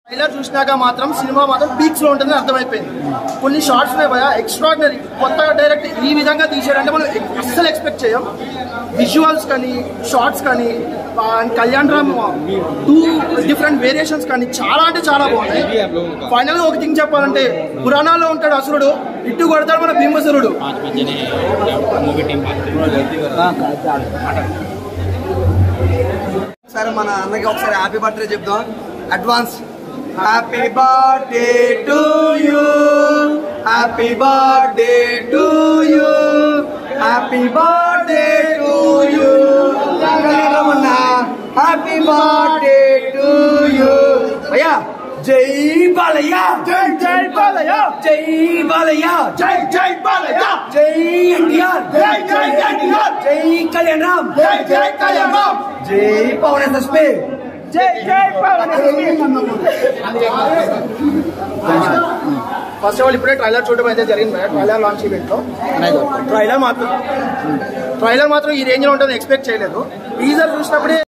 trailer చూసినాక మాత్రం cinema మాత్రం పీక్స్ లో ఉంటుందని అర్థమైపోయింది కొన్ని షార్ట్స్ ఉన్నాయి భయ ఎక్స్ట్రాడినరీ కొత్తగా డైరెక్ట్ ఈ విధంగా తీసాడంటే మనం అస్సలు ఎక్స్పెక్ట్ చేయం విజువల్స్ కానీ షార్ట్స్ కానీ ఆ, Kalyan Ram two different variations కానీ చాలా అంటే చాలా బాగున్నాయి ఫైనల్ గా ఒక థింగ్ చెప్పాలంటే పురాణాల్లో ఉంటాడు అసురుడు ఇట్టు కొడతాడు మన భీమసురుడు पाँच बजे ने मूवी टीम ఒకసారి మన అన్నకి ఒకసారి హ్యాపీ బర్త్డే చెప్దాం advance happy birthday to you happy birthday to you happy birthday to you Ramana happy birthday to you అయ్యా జై బాలయ్య జై జై బాలయ్య జై బాలయ్య జై జై బాలయ్య జై ఎన్టీఆర్ జై జై ఎన్టీఆర్ జై కళ్యాణ్ రామ్ జై జై కళ్యాణ్ రామ్ జై పవన్ ఎస్ఎస్పీ జై జై పవన్ ఫస్ట్ ఆఫ్ ఆల్ ఇప్పుడే ట్రైలర్ చూడడం అయితే జరిగింది మేడం ట్రైలర్ లాంచ్ ఈవెంట్ లో ట్రైలర్ మాత్రం ట్రైలర్ మాత్రం ఈ రేంజ్ లో ఉంటుందని ఎక్స్పెక్ట్ చేయలేదు టీజర్ చూసినప్పుడే